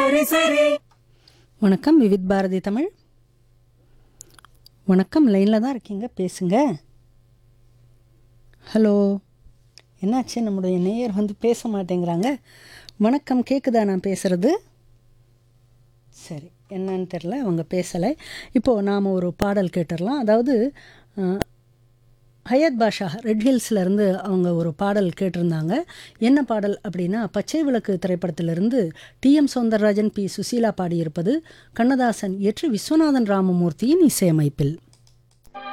சரி சரி வணக்கம் விவித் பாரதி தமிழ் வணக்கம் லைனில் தான் இருக்கீங்க பேசுங்க ஹலோ என்னாச்சு நம்முடைய நேயர் வந்து பேச மாட்டேங்கிறாங்க வணக்கம் கேட்குதா நான் பேசுகிறது சரி என்னன்னு தெரில அவங்க பேசலை இப்போது நாம் ஒரு பாடல் கேட்டுடலாம் அதாவது அஹ், ஹயத் பாஷா ரெட் ஹில்ஸ்லேருந்து அவங்க ஒரு பாடல் கேட்டிருந்தாங்க என்ன பாடல் அப்படின்னா பச்சை விளக்கு திரைப்படத்திலிருந்து T M Soundararajan P Susheela பாடியிருப்பது கண்ணதாசன் இயற்றி விஸ்வநாதன் ராமமூர்த்தியின் இசையமைப்பில்